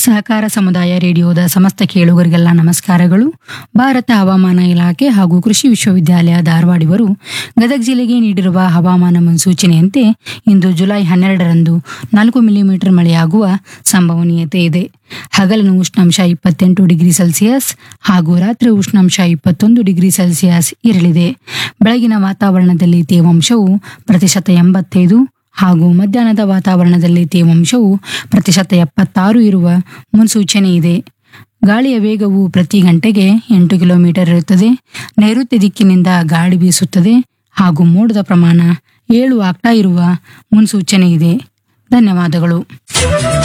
ಸಹಕಾರ ಸಮುದಾಯ ರೇಡಿಯೋದ ಸಮಸ್ತ ಕೇಳುಗರಿಗೆಲ್ಲ ನಮಸ್ಕಾರಗಳು ಭಾರತ ಹವಾಮಾನ ಇಲಾಖೆ ಹಾಗೂ ಕೃಷಿ ವಿಶ್ವವಿದ್ಯಾಲಯ ಧಾರವಾಡಿವರು ಗದಗ ಜಿಲ್ಲೆಗೆ ನೀಡಿರುವ ಹವಾಮಾನ ಮುನ್ಸೂಚನೆಯಂತೆ ಇಂದು ಜುಲೈ ಹನ್ನೆರಡರಂದು ನಾಲ್ಕು ಮಿಲಿಮೀಟರ್ ಮಳೆಯಾಗುವ ಸಂಭವನೀಯತೆ ಇದೆ ಹಗಲಿನ ಉಷ್ಣಾಂಶ ಇಪ್ಪತ್ತೆಂಟು ಡಿಗ್ರಿ ಸೆಲ್ಸಿಯಸ್ ಹಾಗೂ ರಾತ್ರಿ ಉಷ್ಣಾಂಶ ಇಪ್ಪತ್ತೊಂದು ಡಿಗ್ರಿ ಸೆಲ್ಸಿಯಸ್ ಇರಲಿದೆ ಬೆಳಗಿನ ವಾತಾವರಣದಲ್ಲಿ ತೇವಾಂಶವು ಪ್ರತಿಶತ ಎಂಬತ್ತೈದು ಹಾಗೂ ಮಧ್ಯಾಹ್ನದ ವಾತಾವರಣದಲ್ಲಿ ತೇವಾಂಶವು ಪ್ರತಿಶತ ಎಪ್ಪತ್ತಾರು ಇರುವ ಮುನ್ಸೂಚನೆ ಇದೆ ಗಾಳಿಯ ವೇಗವು ಪ್ರತಿ ಗಂಟೆಗೆ ಎಂಟು ಕಿಲೋಮೀಟರ್ ಇರುತ್ತದೆ ನೈಋತ್ಯ ದಿಕ್ಕಿನಿಂದ ಗಾಳಿ ಬೀಸುತ್ತದೆ ಹಾಗೂ ಮೋಡದ ಪ್ರಮಾಣ ಏಳು ಆಗ್ತಾ ಇರುವ ಮುನ್ಸೂಚನೆ ಇದೆ ಧನ್ಯವಾದಗಳು